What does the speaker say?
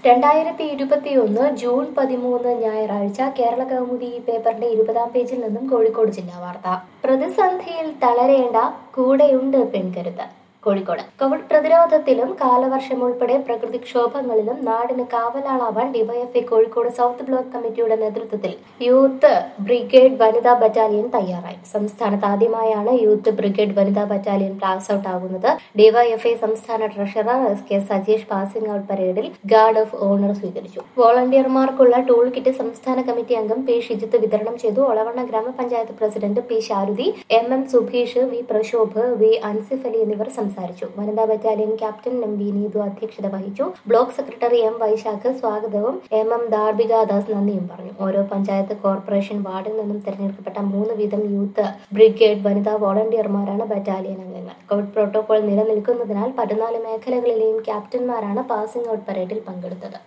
രണ്ടായിരത്തി ഇരുപത്തിയൊന്ന് ജൂൺ പതിമൂന്ന് ഞായറാഴ്ച കേരള കൗമുദി ഈ പേപ്പറിന്റെ ഇരുപതാം പേജിൽ നിന്നും കോഴിക്കോട് ജില്ലാ വാർത്ത പ്രതിസന്ധിയിൽ തളരേണ്ട കൂടെയുണ്ട് പെൺകരുത്ത് കോഴിക്കോട് കോവിഡ് പ്രതിരോധത്തിലും കാലവർഷം ഉൾപ്പെടെ പ്രകൃതിക്ഷോഭങ്ങളിലും നാടിന് കാവലാളാവാൻ ഡിവൈഎഫ്ഐ കോഴിക്കോട് സൗത്ത് ബ്ലോക്ക് കമ്മിറ്റിയുടെ നേതൃത്വത്തിൽ യൂത്ത് ബ്രിഗേഡ് വനിതാ ബറ്റാലിയൻ തയ്യാറായി സംസ്ഥാനത്ത് ആദ്യമായാണ് യൂത്ത് ബ്രിഗേഡ് വനിതാ ബറ്റാലിയൻ പാസ് ഔട്ട് ആകുന്നത് ഡിവൈഎഫ്ഐ സംസ്ഥാന treasurer S K Sajeesh passing out പരേഡിൽ ഗാർഡ് ഓഫ് ഓണർ സ്വീകരിച്ചു വോളണ്ടിയർമാർക്കുള്ള ടൂൾ കിറ്റ് സംസ്ഥാന കമ്മിറ്റി അംഗം പി ഷിജിത്ത് വിതരണം ചെയ്തു Olavanna grama panchayat president P Sharuthi M M Subheesh V Prashobh V Ansif Ali എന്നിവർ സംസാരിച്ചു വനിതാ battalion captain M V Neethu അധ്യക്ഷത വഹിച്ചു ബ്ലോക്ക് സെക്രട്ടറി എം വൈശാഖ് സ്വാഗതവും എം എം ദാർബിക ദാസ് നന്ദിയും പറഞ്ഞു ഓരോ പഞ്ചായത്ത് കോർപ്പറേഷൻ വാർഡിൽ നിന്നും തിരഞ്ഞെടുക്കപ്പെട്ട മൂന്ന് വീതം യൂത്ത് ബ്രിഗേഡ് വനിതാ വോളണ്ടിയർമാരാണ് ബറ്റാലിയൻ അംഗങ്ങൾ കോവിഡ് പ്രോട്ടോകോൾ നിലനിൽക്കുന്നതിനാൽ പതിനാല് മേഖലകളിലെയും ക്യാപ്റ്റന്മാരാണ് പാസിംഗ് ഔട്ട് പരേഡിൽ പങ്കെടുത്തത്